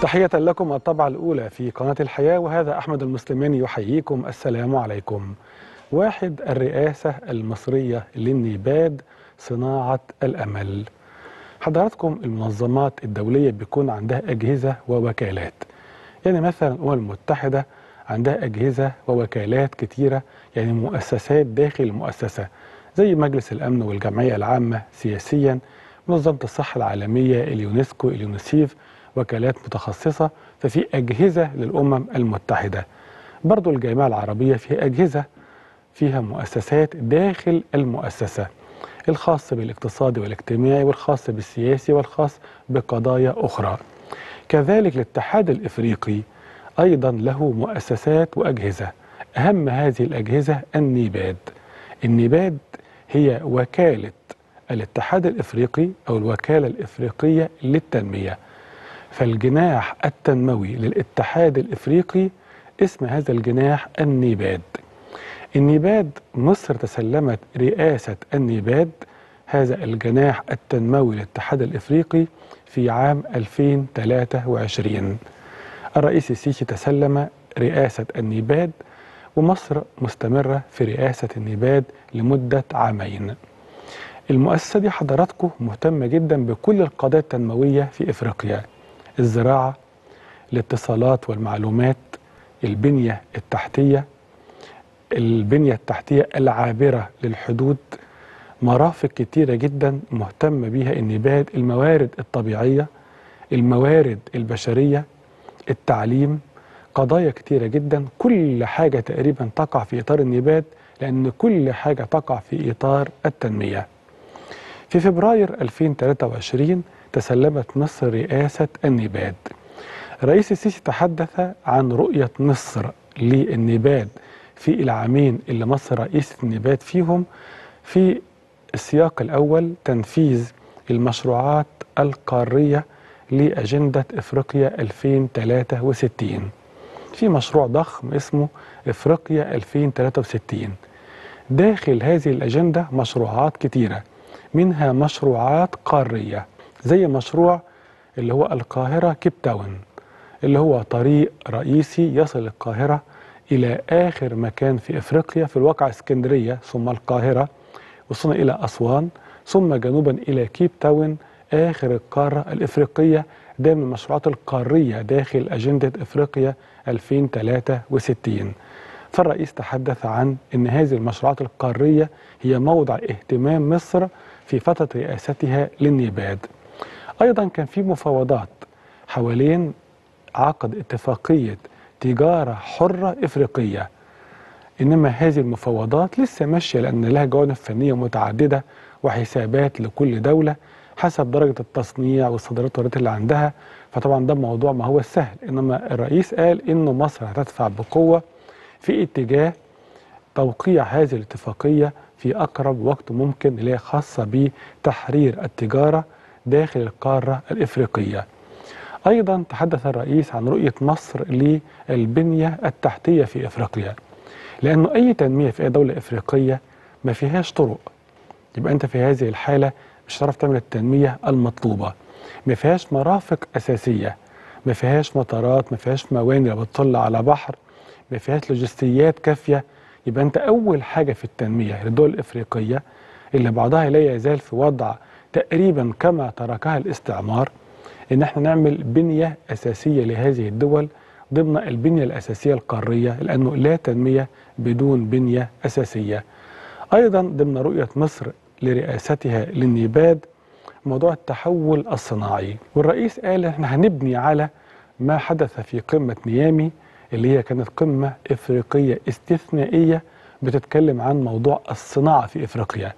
تحية لكم الطبعة الأولى في قناة الحياة وهذا أحمد المسلمين يحييكم السلام عليكم واحد الرئاسة المصرية للنباد صناعة الأمل حضراتكم المنظمات الدولية بيكون عندها أجهزة ووكالات يعني مثلا الأمم المتحدة عندها أجهزة ووكالات كتيرة يعني مؤسسات داخل المؤسسة زي مجلس الأمن والجمعية العامة سياسيا منظمة الصحة العالمية اليونسكو اليونسيف وكالات متخصصة ففي أجهزة للأمم المتحدة برضو الجامعة العربية فيها أجهزة فيها مؤسسات داخل المؤسسة الخاص بالاقتصادي والاجتماعي والخاص بالسياسي والخاص بقضايا أخرى كذلك الاتحاد الإفريقي أيضا له مؤسسات وأجهزة أهم هذه الأجهزة النيباد النيباد هي وكالة الاتحاد الإفريقي أو الوكالة الإفريقية للتنمية فالجناح التنموي للاتحاد الإفريقي اسم هذا الجناح النيباد النيباد مصر تسلمت رئاسة النيباد هذا الجناح التنموي للاتحاد الإفريقي في عام 2023 الرئيس السيسي تسلم رئاسة النيباد ومصر مستمرة في رئاسة النيباد لمدة عامين المؤسسة دي حضراتكم مهتمة جدا بكل القضايا التنموية في إفريقيا الزراعة الاتصالات والمعلومات البنية التحتية البنية التحتية العابرة للحدود مرافق كتيرة جدا مهتم بيها النبات الموارد الطبيعية الموارد البشرية التعليم قضايا كتيرة جدا كل حاجة تقريبا تقع في إطار النبات لأن كل حاجة تقع في إطار التنمية في فبراير 2023 تسلمت مصر رئاسة النباد الرئيس السيسي تحدث عن رؤية مصر للنباد في العامين اللي مصر رئيسة النباد فيهم في السياق الأول تنفيذ المشروعات القارية لأجندة إفريقيا 2063 في مشروع ضخم اسمه إفريقيا 2063 داخل هذه الأجندة مشروعات كتيرة منها مشروعات قارية زي مشروع اللي هو القاهرة كيب تاون اللي هو طريق رئيسي يصل القاهرة إلى آخر مكان في إفريقيا في الواقع اسكندرية ثم القاهرة وصلنا إلى أسوان ثم جنوبا إلى كيب تاون آخر القارة الإفريقية ده من المشروعات القارية داخل أجندة إفريقيا 2063 فالرئيس تحدث عن أن هذه المشروعات القارية هي موضع اهتمام مصر في فترة رئاستها للنباد أيضا كان في مفاوضات حوالين عقد اتفاقية تجارة حرة إفريقية إنما هذه المفاوضات لسه ماشية لأن لها جوانب فنية متعددة وحسابات لكل دولة حسب درجة التصنيع والصادرات والواردات اللي عندها فطبعا ده موضوع ما هو السهل إنما الرئيس قال إنه مصر هتدفع بقوة في اتجاه توقيع هذه الاتفاقية في أقرب وقت ممكن اللي هي خاصة بتحرير التجارة داخل القارة الإفريقية أيضا تحدث الرئيس عن رؤية مصر للبنية التحتية في إفريقيا لأنه أي تنمية في أي دولة إفريقية ما فيهاش طرق يبقى أنت في هذه الحالة مش هتعرف تعمل التنمية المطلوبة ما فيهاش مرافق أساسية ما فيهاش مطارات ما فيهاش موانئ بتطل على بحر ما فيهاش لوجستيات كافية يبقى أنت أول حاجة في التنمية للدول الإفريقية اللي بعضها لا يزال في وضع تقريبا كما تركها الاستعمار ان احنا نعمل بنيه اساسيه لهذه الدول ضمن البنيه الاساسيه القاريه لانه لا تنميه بدون بنيه اساسيه. ايضا ضمن رؤيه مصر لرئاستها للنباد موضوع التحول الصناعي والرئيس قال احنا هنبني على ما حدث في قمه نيامي اللي هي كانت قمه افريقيه استثنائيه بتتكلم عن موضوع الصناعه في افريقيا.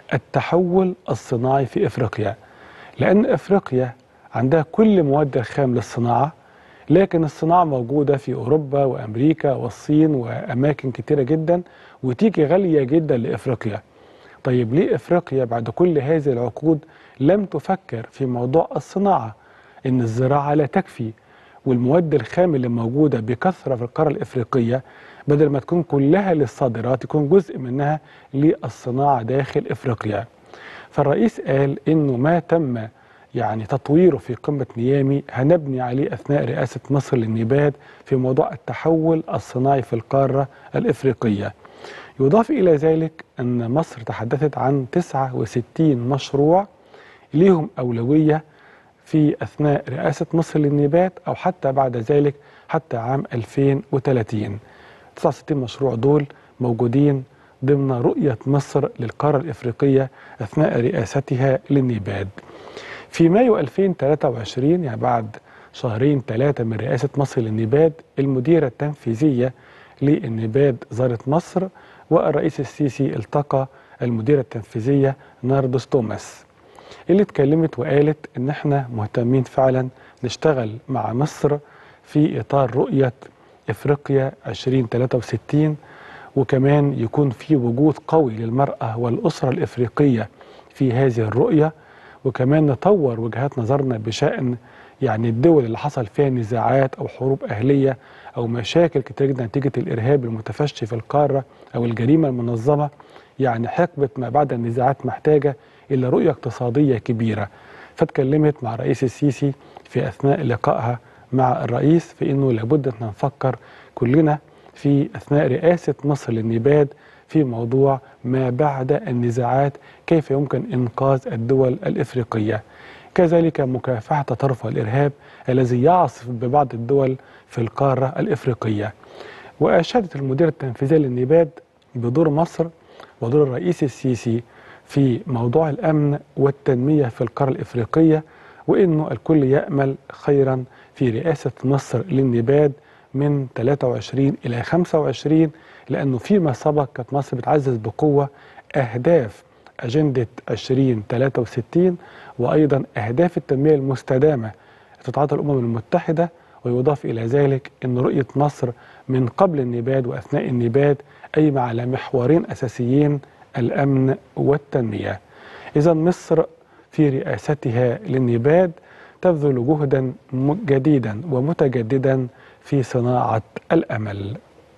التحول الصناعي في افريقيا لان افريقيا عندها كل مواد الخام للصناعه لكن الصناعه موجوده في اوروبا وامريكا والصين واماكن كتيره جدا وتيجي غاليه جدا لافريقيا. طيب ليه افريقيا بعد كل هذه العقود لم تفكر في موضوع الصناعه؟ ان الزراعه لا تكفي والمواد الخام اللي موجوده بكثره في القاره الافريقيه بدل ما تكون كلها للصادرات يكون جزء منها للصناعه داخل افريقيا. فالرئيس قال انه ما تم يعني تطويره في قمة نيامي هنبني عليه أثناء رئاسة مصر للنبات في موضوع التحول الصناعي في القارة الإفريقية يضاف إلى ذلك أن مصر تحدثت عن 69 مشروع ليهم أولوية في أثناء رئاسة مصر للنبات أو حتى بعد ذلك حتى عام 2030 69 مشروع دول موجودين ضمن رؤية مصر للقارة الإفريقية أثناء رئاستها للنباد في مايو 2023 يعني بعد شهرين ثلاثة من رئاسة مصر للنباد المديرة التنفيذية للنباد زارت مصر والرئيس السيسي التقى المديرة التنفيذية ناردوس توماس اللي اتكلمت وقالت ان احنا مهتمين فعلا نشتغل مع مصر في اطار رؤية افريقيا 2063 وكمان يكون في وجود قوي للمرأة والأسرة الإفريقية في هذه الرؤية وكمان نطور وجهات نظرنا بشأن يعني الدول اللي حصل فيها نزاعات أو حروب أهلية أو مشاكل كتير جدا نتيجة الإرهاب المتفشي في القارة أو الجريمة المنظمة يعني حقبة ما بعد النزاعات محتاجة إلى رؤية اقتصادية كبيرة فاتكلمت مع الرئيس السيسي في أثناء لقائها مع الرئيس في أنه لابد أن نفكر كلنا في أثناء رئاسة مصر للنباد في موضوع ما بعد النزاعات كيف يمكن إنقاذ الدول الإفريقية كذلك مكافحة تطرف الإرهاب الذي يعصف ببعض الدول في القارة الإفريقية وأشادت المدير التنفيذي للنباد بدور مصر ودور الرئيس السيسي في موضوع الأمن والتنمية في القارة الإفريقية وإنه الكل يأمل خيرا في رئاسة مصر للنباد من 23 إلى 25 لأنه فيما سبق كانت مصر بتعزز بقوة أهداف أجندة 2063 وأيضا أهداف التنمية المستدامة تتعاطى الأمم المتحدة ويضاف إلى ذلك أن رؤية مصر من قبل النباد وأثناء النباد أي على محورين أساسيين الأمن والتنمية إذا مصر في رئاستها للنباد تبذل جهدا جديدا ومتجددا في صناعة الأمل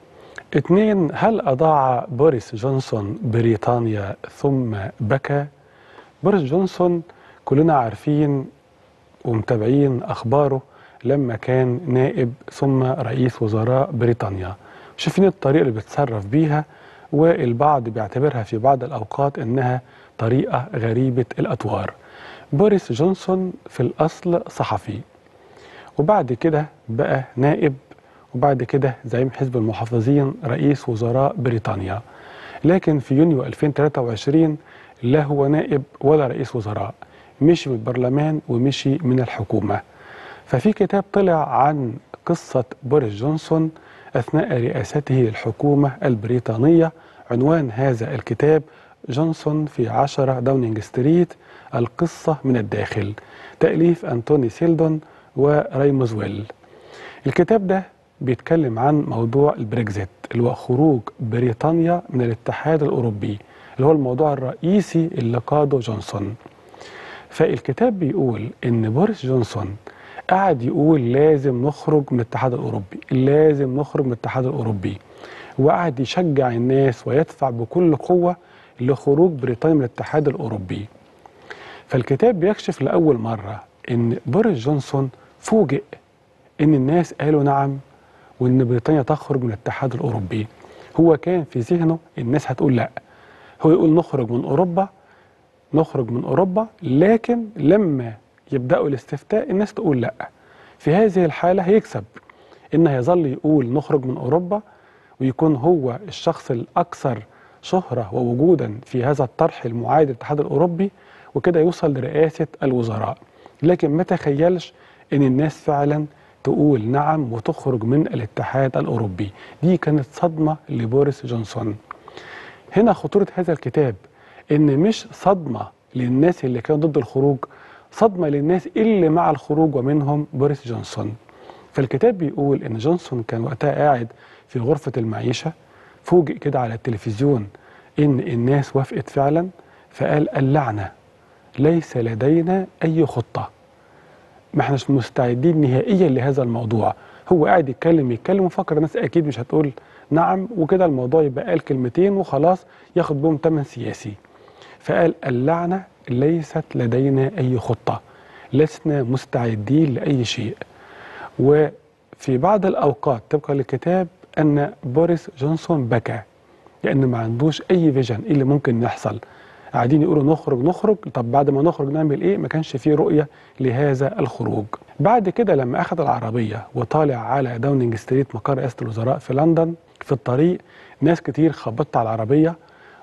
اثنين هل أضاع بوريس جونسون بريطانيا ثم بكى؟ بوريس جونسون كلنا عارفين ومتابعين أخباره لما كان نائب ثم رئيس وزراء بريطانيا شايفين الطريقة اللي بيتصرف بيها والبعض بيعتبرها في بعض الأوقات إنها طريقة غريبة الأطوار بوريس جونسون في الأصل صحفي وبعد كده بقى نائب وبعد كده زعيم حزب المحافظين رئيس وزراء بريطانيا لكن في يونيو 2023 لا هو نائب ولا رئيس وزراء مشي من البرلمان ومشي من الحكومة ففي كتاب طلع عن قصة بوريس جونسون أثناء رئاسته للحكومة البريطانية عنوان هذا الكتاب جونسون في عشرة داونينج ستريت القصة من الداخل تأليف أنتوني سيلدون وريموز ويل الكتاب ده بيتكلم عن موضوع البريكزيت اللي هو خروج بريطانيا من الاتحاد الأوروبي اللي هو الموضوع الرئيسي اللي قاده جونسون فالكتاب بيقول إن بوريس جونسون قعد يقول لازم نخرج من الاتحاد الأوروبي لازم نخرج من الاتحاد الأوروبي وقعد يشجع الناس ويدفع بكل قوة لخروج بريطانيا من الاتحاد الأوروبي فالكتاب بيكشف لأول مرة إن بوريس جونسون فوجئ إن الناس قالوا نعم وإن بريطانيا تخرج من الاتحاد الأوروبي هو كان في ذهنه الناس هتقول لا هو يقول نخرج من أوروبا نخرج من أوروبا لكن لما يبدأوا الاستفتاء الناس تقول لا في هذه الحالة هيكسب إن هيظل يقول نخرج من أوروبا ويكون هو الشخص الأكثر شهرة ووجودا في هذا الطرح المعادي للاتحاد الأوروبي وكده يوصل لرئاسة الوزراء لكن ما تخيلش إن الناس فعلا تقول نعم وتخرج من الاتحاد الأوروبي دي كانت صدمة لبوريس جونسون هنا خطورة هذا الكتاب إن مش صدمة للناس اللي كانوا ضد الخروج صدمة للناس اللي مع الخروج ومنهم بوريس جونسون فالكتاب بيقول إن جونسون كان وقتها قاعد في غرفة المعيشة فوجئ كده على التلفزيون إن الناس وافقت فعلا فقال اللعنة ليس لدينا أي خطة ما احناش مستعدين نهائيا لهذا الموضوع هو قاعد يتكلم يتكلم وفكر الناس اكيد مش هتقول نعم وكده الموضوع يبقى قال كلمتين وخلاص ياخد بهم تمن سياسي فقال اللعنه ليست لدينا اي خطه لسنا مستعدين لأي شيء وفي بعض الأوقات طبقا للكتاب أن بوريس جونسون بكى لأن ما عندوش أي فيجن إيه اللي ممكن يحصل قاعدين يقولوا نخرج نخرج طب بعد ما نخرج نعمل ايه ما كانش فيه رؤيه لهذا الخروج بعد كده لما اخذ العربيه وطالع على داونينج ستريت مقر رئاسه الوزراء في لندن في الطريق ناس كتير خبطت على العربيه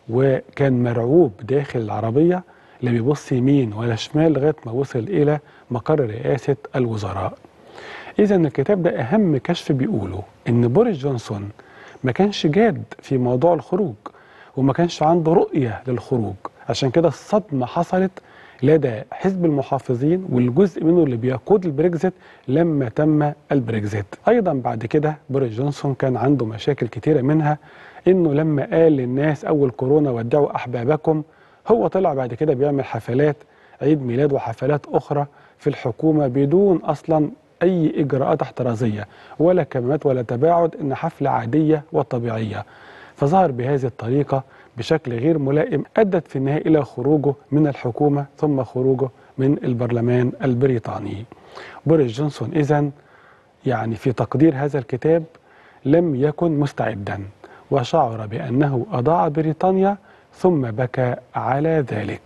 وكان مرعوب داخل العربيه لا بيبص يمين ولا شمال لغايه ما وصل الى مقر رئاسه الوزراء اذا الكتاب ده اهم كشف بيقوله ان بوريس جونسون ما كانش جاد في موضوع الخروج وما كانش عنده رؤيه للخروج عشان كده الصدمة حصلت لدى حزب المحافظين والجزء منه اللي بيقود البريكزيت لما تم البريكزيت ايضا بعد كده بوريس جونسون كان عنده مشاكل كتيره منها انه لما قال للناس اول كورونا ودعوا احبابكم هو طلع بعد كده بيعمل حفلات عيد ميلاد وحفلات اخرى في الحكومه بدون اصلا اي اجراءات احترازيه ولا كمامات ولا تباعد ان حفله عاديه وطبيعيه فظهر بهذه الطريقه بشكل غير ملائم أدت في النهاية إلى خروجه من الحكومة ثم خروجه من البرلمان البريطاني بوريس جونسون إذن يعني في تقدير هذا الكتاب لم يكن مستعدا وشعر بأنه أضاع بريطانيا ثم بكى على ذلك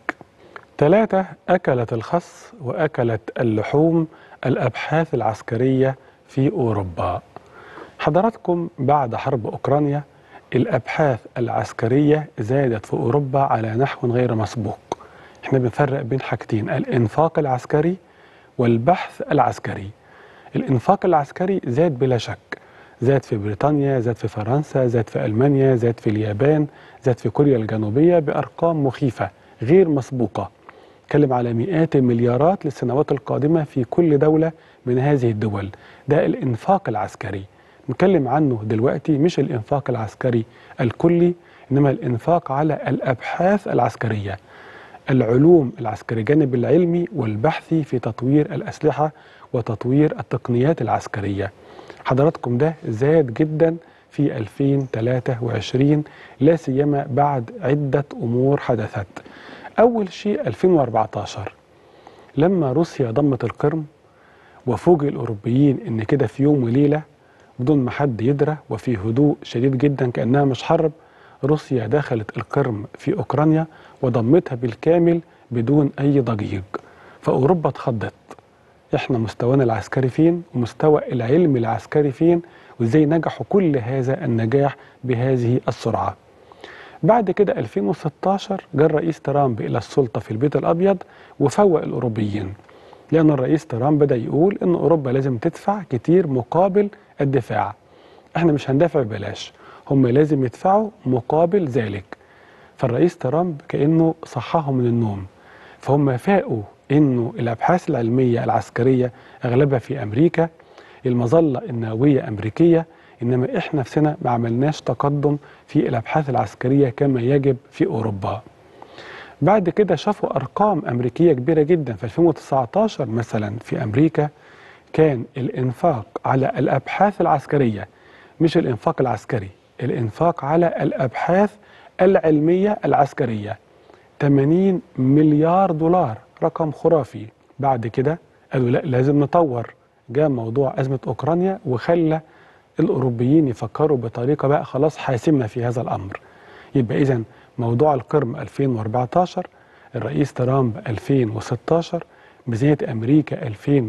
ثلاثة أكلت الخس وأكلت اللحوم الأبحاث العسكرية في أوروبا حضراتكم بعد حرب أوكرانيا الأبحاث العسكرية زادت في أوروبا على نحو غير مسبوق احنا بنفرق بين حاجتين الإنفاق العسكري والبحث العسكري الإنفاق العسكري زاد بلا شك زاد في بريطانيا زاد في فرنسا زاد في ألمانيا زاد في اليابان زاد في كوريا الجنوبية بأرقام مخيفة غير مسبوقة نتكلم على مئات المليارات للسنوات القادمة في كل دولة من هذه الدول ده الإنفاق العسكري نتكلم عنه دلوقتي مش الإنفاق العسكري الكلي إنما الإنفاق على الأبحاث العسكرية العلوم العسكرية الجانب العلمي والبحثي في تطوير الأسلحة وتطوير التقنيات العسكرية حضراتكم ده زاد جدا في 2023 لا سيما بعد عدة أمور حدثت أول شيء 2014 لما روسيا ضمت القرم وفوجئ الأوروبيين إن كده في يوم وليلة بدون ما حد يدرى وفي هدوء شديد جدا كأنها مش حرب روسيا دخلت القرم في أوكرانيا وضمتها بالكامل بدون أي ضجيج فأوروبا اتخضت احنا مستوانا العسكري فين ومستوى العلم العسكري فين وازاي نجحوا كل هذا النجاح بهذه السرعة بعد كده 2016 جاء الرئيس ترامب إلى السلطة في البيت الأبيض وفوق الأوروبيين لأن الرئيس ترامب بدأ يقول إن أوروبا لازم تدفع كتير مقابل الدفاع احنا مش هندافع ببلاش هم لازم يدفعوا مقابل ذلك فالرئيس ترامب كأنه صحاهم من النوم فهم فاقوا انه الابحاث العلميه العسكريه اغلبها في امريكا المظله النوويه امريكيه انما احنا نفسنا ما عملناش تقدم في الابحاث العسكريه كما يجب في اوروبا. بعد كده شافوا ارقام امريكيه كبيره جدا في 2019 مثلا في امريكا كان الانفاق على الابحاث العسكريه مش الانفاق العسكري، الانفاق على الابحاث العلميه العسكريه 80 مليار دولار رقم خرافي بعد كده قالوا لا لازم نطور جاء موضوع أزمة أوكرانيا وخلى الأوروبيين يفكروا بطريقة بقى خلاص حاسمة في هذا الأمر يبقى إذا موضوع القرم 2014 الرئيس ترامب 2016 ميزانية أمريكا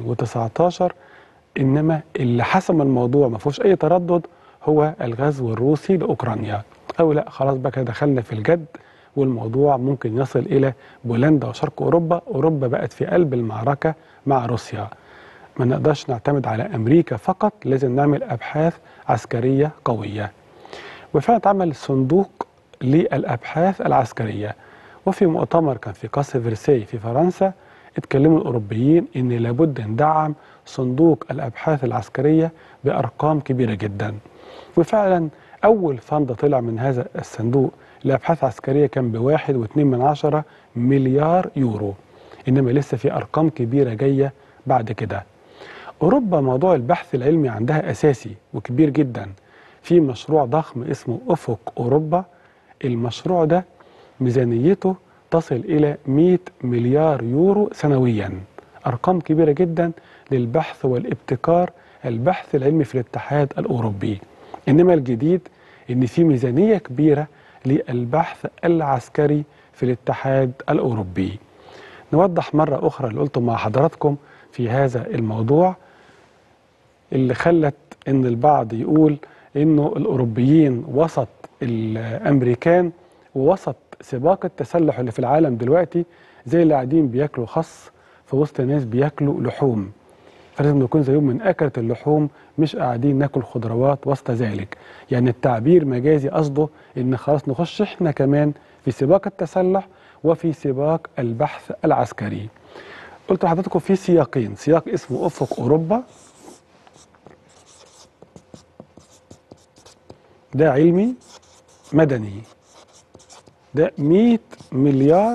2019 إنما اللي حسم الموضوع ما فيهوش أي تردد هو الغزو الروسي لأوكرانيا أو لا خلاص بقى كده دخلنا في الجد والموضوع ممكن يصل إلى بولندا وشرق أوروبا أوروبا بقت في قلب المعركة مع روسيا ما نقدرش نعتمد على أمريكا فقط لازم نعمل أبحاث عسكرية قوية وفعلا اتعمل صندوق للأبحاث العسكرية وفي مؤتمر كان في قصر فرساي في فرنسا اتكلموا الأوروبيين إن لابد ندعم صندوق الأبحاث العسكرية بأرقام كبيرة جدا وفعلا أول فند طلع من هذا الصندوق لأبحاث عسكرية كان بواحد واثنين من عشرة مليار يورو إنما لسه في أرقام كبيرة جاية بعد كده أوروبا موضوع البحث العلمي عندها أساسي وكبير جدا في مشروع ضخم اسمه أفق أوروبا المشروع ده ميزانيته تصل إلى 100 مليار يورو سنويا أرقام كبيرة جدا للبحث والابتكار البحث العلمي في الاتحاد الأوروبي إنما الجديد إن في ميزانية كبيرة للبحث العسكري في الاتحاد الأوروبي نوضح مرة أخرى اللي قلته مع حضراتكم في هذا الموضوع اللي خلت إن البعض يقول إنه الأوروبيين وسط الأمريكان ووسط سباق التسلح اللي في العالم دلوقتي زي اللي قاعدين بياكلوا خس في وسط ناس بياكلوا لحوم فلازم نكون زيهم من أكلة اللحوم مش قاعدين ناكل خضروات وسط ذلك يعني التعبير مجازي قصده إن خلاص نخش إحنا كمان في سباق التسلح وفي سباق البحث العسكري قلت لحضراتكم في سياقين سياق اسمه أفق أوروبا ده علمي مدني ده 100 مليار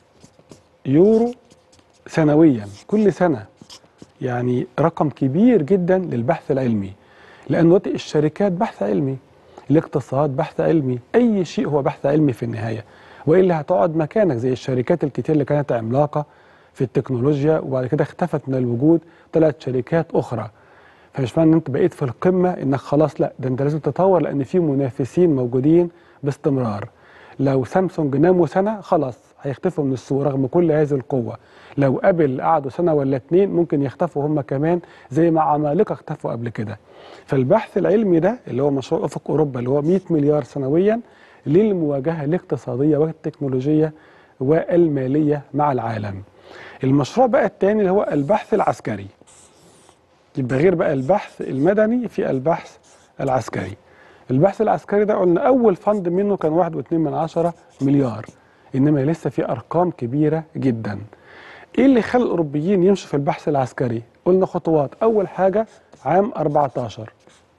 يورو سنويا كل سنة يعني رقم كبير جدا للبحث العلمي لأن دلوقتي الشركات بحث علمي الاقتصاد بحث علمي أي شيء هو بحث علمي في النهاية وإلا هتقعد مكانك زي الشركات الكتير اللي كانت عملاقة في التكنولوجيا وبعد كده اختفت من الوجود طلعت شركات أخرى فمش معنى ان انت بقيت في القمه انك خلاص لا ده انت لازم تتطور لان في منافسين موجودين باستمرار لو سامسونج ناموا سنه خلاص هيختفوا من السوق رغم كل هذه القوه لو ابل قعدوا سنه ولا اتنين ممكن يختفوا هم كمان زي ما عمالقه اختفوا قبل كده فالبحث العلمي ده اللي هو مشروع افق اوروبا اللي هو 100 مليار سنويا للمواجهه الاقتصاديه والتكنولوجيه والماليه مع العالم المشروع بقى الثاني اللي هو البحث العسكري يبقى غير بقى البحث المدني في البحث العسكري البحث العسكري ده قلنا أول فند منه كان واحد واتنين من عشرة مليار إنما لسه في أرقام كبيرة جدا إيه اللي خلى الأوروبيين يمشوا في البحث العسكري قلنا خطوات أول حاجة عام 14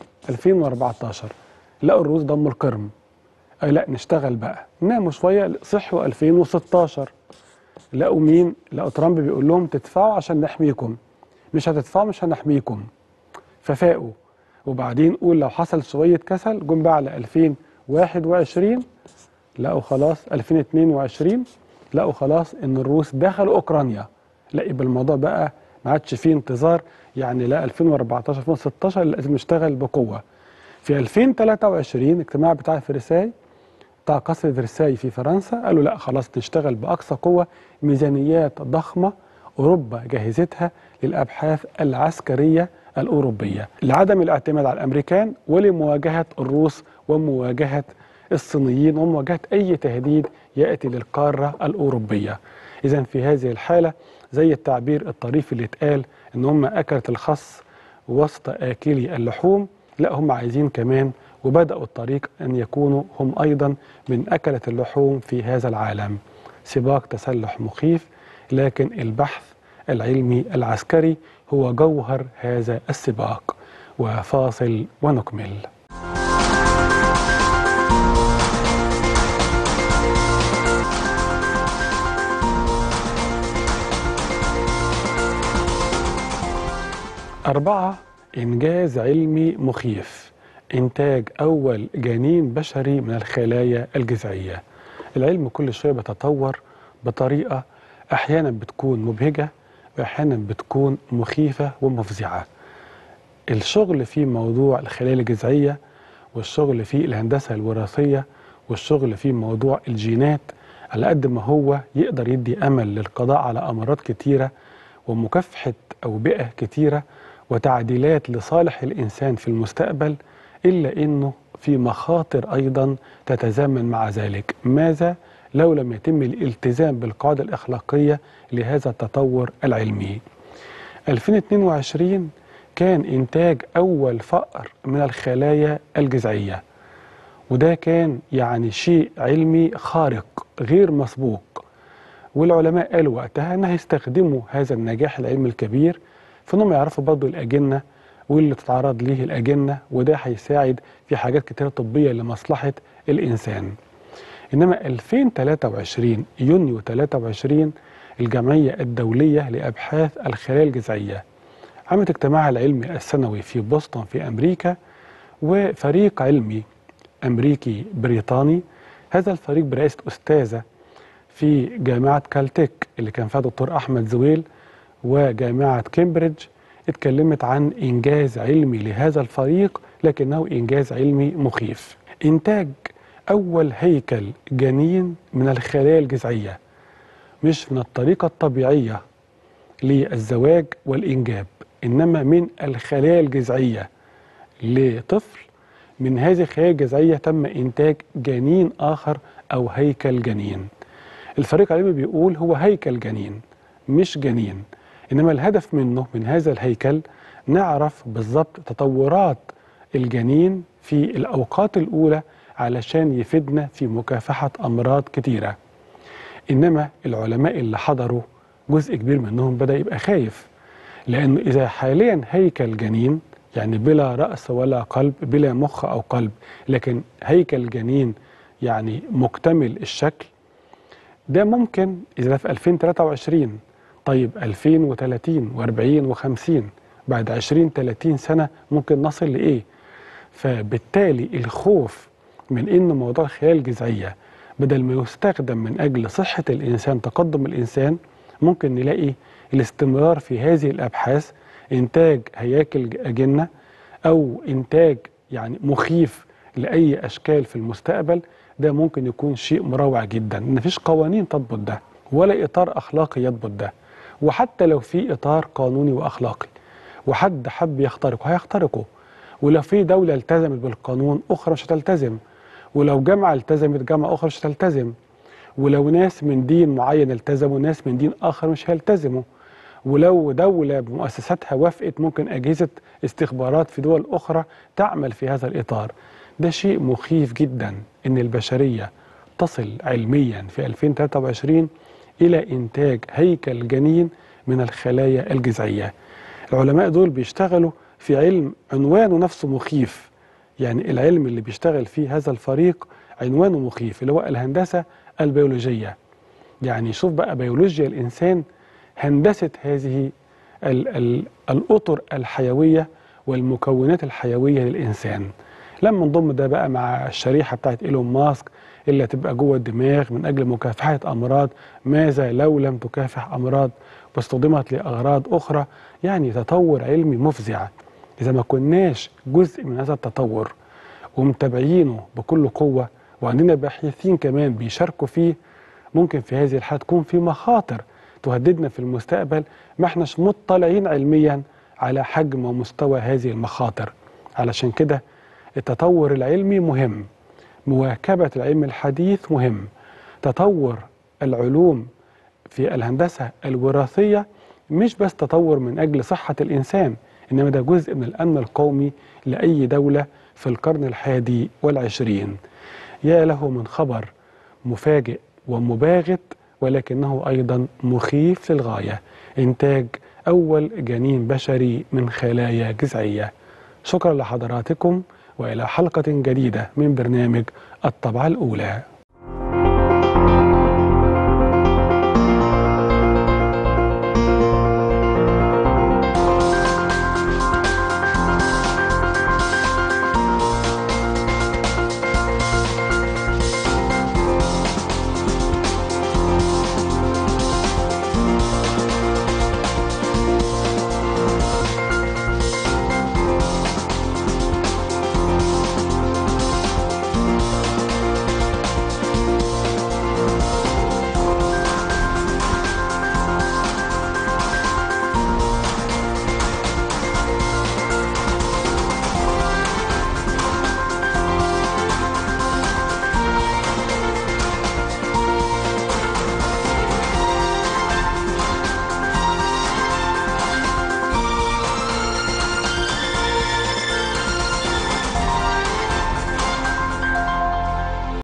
2014 لقوا الروس ضموا القرم أي لا نشتغل بقى ناموا شوية صحوا 2016 لقوا مين لقوا ترامب بيقول لهم تدفعوا عشان نحميكم مش هتدفعوا مش هنحميكم ففاقوا وبعدين قول لو حصل شوية كسل جم بقى على 2021 لقوا خلاص 2022 لقوا خلاص ان الروس دخلوا اوكرانيا لا يبقى الموضوع بقى ما عادش فيه انتظار يعني لا 2014 2016 لازم نشتغل بقوة في 2023 اجتماع بتاع فرساي بتاع قصر فرساي في فرنسا قالوا لا خلاص نشتغل بأقصى قوة ميزانيات ضخمة أوروبا جهزتها للأبحاث العسكرية الأوروبية لعدم الاعتماد على الأمريكان ولمواجهة الروس ومواجهة الصينيين ومواجهة أي تهديد يأتي للقارة الأوروبية إذا في هذه الحالة زي التعبير الطريف اللي اتقال إن هم أكلت الخس وسط آكلي اللحوم لا هم عايزين كمان وبدأوا الطريق أن يكونوا هم أيضا من أكلة اللحوم في هذا العالم سباق تسلح مخيف لكن البحث العلمي العسكري هو جوهر هذا السباق وفاصل ونكمل أربعة إنجاز علمي مخيف إنتاج أول جنين بشري من الخلايا الجذعية العلم كل شوية بيتطور بطريقة أحيانا بتكون مبهجة وأحيانا بتكون مخيفة ومفزعة الشغل في موضوع الخلايا الجذعية والشغل في الهندسة الوراثية والشغل في موضوع الجينات على قد ما هو يقدر يدي أمل للقضاء على أمراض كتيرة ومكافحة أوبئة كتيرة وتعديلات لصالح الإنسان في المستقبل إلا أنه في مخاطر أيضا تتزامن مع ذلك ماذا لو لم يتم الالتزام بالقاعدة الأخلاقية لهذا التطور العلمي 2022 كان إنتاج أول فأر من الخلايا الجذعية وده كان يعني شيء علمي خارق غير مسبوق والعلماء قالوا وقتها أن هيستخدموا هذا النجاح العلمي الكبير في أنهم يعرفوا برضه الأجنة واللي تتعرض ليه الأجنة وده هيساعد في حاجات كتيرة طبية لمصلحة الإنسان إنما 2023 يونيو 23 الجمعية الدولية لأبحاث الخلايا الجذعية عملت اجتماعها العلمي السنوي في بوسطن في أمريكا وفريق علمي أمريكي بريطاني هذا الفريق برئاسة أستاذة في جامعة كالتك اللي كان فيها دكتور أحمد زويل وجامعة كامبريدج اتكلمت عن إنجاز علمي لهذا الفريق لكنه إنجاز علمي مخيف إنتاج أول هيكل جنين من الخلايا الجذعية مش من الطريقة الطبيعية للزواج والإنجاب إنما من الخلايا الجذعية لطفل من هذه الخلايا الجذعية تم إنتاج جنين آخر أو هيكل جنين الفريق العلمي بيقول هو هيكل جنين مش جنين إنما الهدف منه من هذا الهيكل نعرف بالضبط تطورات الجنين في الأوقات الأولى علشان يفيدنا في مكافحة أمراض كتيرة إنما العلماء اللي حضروا جزء كبير منهم بدأ يبقى خايف لأنه إذا حاليا هيكل جنين يعني بلا رأس ولا قلب بلا مخ أو قلب لكن هيكل جنين يعني مكتمل الشكل ده ممكن إذا ده في 2023 طيب 2030 و40 و50 بعد 20 30 سنة ممكن نصل لإيه؟ فبالتالي الخوف من إن موضوع الخلايا الجذعية بدل ما يستخدم من أجل صحة الإنسان تقدم الإنسان ممكن نلاقي الاستمرار في هذه الأبحاث إنتاج هياكل أجنة أو إنتاج يعني مخيف لأي أشكال في المستقبل ده ممكن يكون شيء مروع جدا مفيش قوانين تضبط ده ولا إطار أخلاقي يضبط ده وحتى لو في إطار قانوني وأخلاقي وحد حب يخترقه هيخترقه ولو في دولة التزمت بالقانون أخرى مش هتلتزم ولو جامعة التزمت جامعة أخرى مش هتلتزم ولو ناس من دين معين التزموا ناس من دين آخر مش هيلتزموا ولو دولة بمؤسساتها وافقت ممكن أجهزة استخبارات في دول أخرى تعمل في هذا الإطار ده شيء مخيف جدا إن البشرية تصل علميا في 2023 إلى إنتاج هيكل جنين من الخلايا الجذعية العلماء دول بيشتغلوا في علم عنوانه نفسه مخيف يعني العلم اللي بيشتغل فيه هذا الفريق عنوانه مخيف اللي هو الهندسة البيولوجية يعني شوف بقى بيولوجيا الإنسان هندسة هذه ال ال الأطر الحيوية والمكونات الحيوية للإنسان لما نضم ده بقى مع الشريحة بتاعت إيلون ماسك اللي هتبقى جوه الدماغ من أجل مكافحة أمراض ماذا لو لم تكافح أمراض واستخدمت لأغراض أخرى يعني تطور علمي مفزع إذا ما كناش جزء من هذا التطور ومتابعينه بكل قوة وعندنا باحثين كمان بيشاركوا فيه ممكن في هذه الحالة تكون في مخاطر تهددنا في المستقبل ما احناش مطلعين علميا على حجم ومستوى هذه المخاطر علشان كده التطور العلمي مهم مواكبة العلم الحديث مهم تطور العلوم في الهندسة الوراثية مش بس تطور من أجل صحة الإنسان إنما ده جزء من الأمن القومي لأي دولة في القرن الحادي والعشرين يا له من خبر مفاجئ ومباغت ولكنه أيضا مخيف للغاية إنتاج أول جنين بشري من خلايا جذعية شكرا لحضراتكم وإلى حلقة جديدة من برنامج الطبعة الأولى